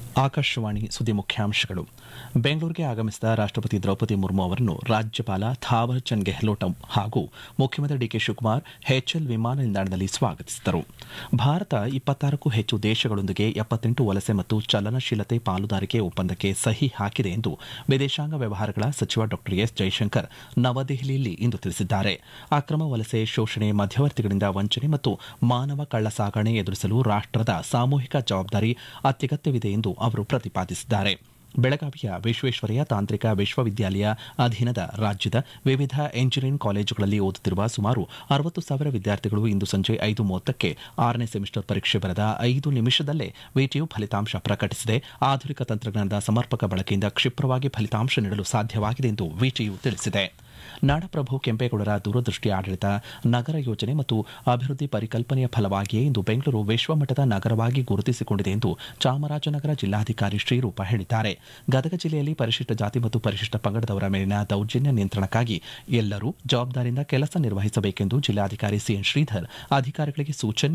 ಆಕಾಶವಾಣಿ ಸುದ್ದಿ ಮುಖ್ಯಾಂಶಗಳು ಬೆಂಗಳೂರಿಗೆ ಆಗಮಿಸಿದ ರಾಷ್ಟಪತಿ ದ್ರೌಪದಿ ಮುರ್ಮು ಅವರನ್ನು ರಾಜ್ಯಪಾಲ ಥಾವರ್ ಚಂದ್ ಗೆಹ್ಲೋಟ್ ಹಾಗೂ ಮುಖ್ಯಮಂತ್ರಿ ಡಿಕೆ ಶಿವಕುಮಾರ್ ಹೆಚ್ಎಲ್ ವಿಮಾನ ನಿಲ್ದಾಣದಲ್ಲಿ ಸ್ವಾಗತಿಸಿದರು ಭಾರತ ಇಪ್ಪತ್ತಾರಕ್ಕೂ ಹೆಚ್ಚು ದೇಶಗಳೊಂದಿಗೆ ಎಪ್ಪತ್ತೆಂಟು ವಲಸೆ ಮತ್ತು ಚಲನಶೀಲತೆ ಪಾಲುದಾರಿಕೆ ಒಪ್ಪಂದಕ್ಕೆ ಸಹಿ ಹಾಕಿದೆ ಎಂದು ವಿದೇಶಾಂಗ ವ್ಯವಹಾರಗಳ ಸಚಿವ ಡಾ ಎಸ್ ಜೈಶಂಕರ್ ನವದೆಹಲಿಯಲ್ಲಿ ಇಂದು ತಿಳಿಸಿದ್ದಾರೆ ಅಕ್ರಮ ವಲಸೆ ಶೋಷಣೆ ಮಧ್ಯವರ್ತಿಗಳಿಂದ ವಂಚನೆ ಮತ್ತು ಮಾನವ ಕಳ್ಳ ಸಾಗಣೆ ಎದುರಿಸಲು ರಾಷ್ಟದ ಸಾಮೂಹಿಕ ಜವಾಬ್ದಾರಿ ಅತ್ಯಗತ್ಯವಿದೆ ಎಂದು ಅವರು ಪ್ರತಿಪಾದಿಸಿದ್ದಾರೆ ಬೆಳಗಾವಿಯ ವಿಶ್ವೇಶ್ವರಯ್ಯ ತಾಂತ್ರಿಕ ವಿಶ್ವವಿದ್ಯಾಲಯ ಅಧೀನದ ರಾಜ್ಯದ ವಿವಿಧ ಎಂಜಿನಿಯರಿಂಗ್ ಕಾಲೇಜುಗಳಲ್ಲಿ ಓದುತ್ತಿರುವ ಸುಮಾರು ಅರವತ್ತು ಸಾವಿರ ವಿದ್ಯಾರ್ಥಿಗಳು ಇಂದು ಸಂಜೆ ಐದು ಮೂವತ್ತಕ್ಕೆ ಆರನೇ ಸೆಮಿಸ್ಟರ್ ಪರೀಕ್ಷೆ ಬರೆದ ಐದು ನಿಮಿಷದಲ್ಲೇ ವಿಟಿಯು ಫಲಿತಾಂಶ ಪ್ರಕಟಿಸಿದೆ ಆಧುನಿಕ ತಂತ್ರಜ್ಞಾನದ ಸಮರ್ಪಕ ಬಳಕೆಯಿಂದ ಕ್ಷಿಪ್ರವಾಗಿ ಫಲಿತಾಂಶ ನೀಡಲು ಸಾಧ್ಯವಾಗಿದೆ ಎಂದು ವಿಟಿಯು ತಿಳಿಸಿದೆ ನಾಡಪ್ರಭು ಕೆಂಪೇಗೌಡರ ದೂರದೃಷ್ಟಿ ಆಡಳಿತ ನಗರ ಯೋಜನೆ ಮತ್ತು ಅಭಿವೃದ್ಧಿ ಪರಿಕಲ್ಪನೆಯ ಫಲವಾಗಿಯೇ ಇಂದು ಬೆಂಗಳೂರು ವಿಶ್ವಮಟ್ಟದ ನಗರವಾಗಿ ಗುರುತಿಸಿಕೊಂಡಿದೆ ಎಂದು ಚಾಮರಾಜನಗರ ಜಿಲ್ಲಾಧಿಕಾರಿ ಶ್ರೀರೂಪ ಹೇಳಿದ್ದಾರೆ ಗದಗ ಜಿಲ್ಲೆಯಲ್ಲಿ ಪರಿಶಿಷ್ಟ ಜಾತಿ ಮತ್ತು ಪರಿಶಿಷ್ಟ ಪಂಗಡದವರ ಮೇಲಿನ ದೌರ್ಜನ್ಯ ನಿಯಂತ್ರಣಕ್ಕಾಗಿ ಎಲ್ಲರೂ ಜವಾಬ್ದಾರಿಯಿಂದ ಕೆಲಸ ನಿರ್ವಹಿಸಬೇಕೆಂದು ಜಿಲ್ಲಾಧಿಕಾರಿ ಸಿಎನ್ ಶ್ರೀಧರ್ ಅಧಿಕಾರಿಗಳಿಗೆ ಸೂಚನೆ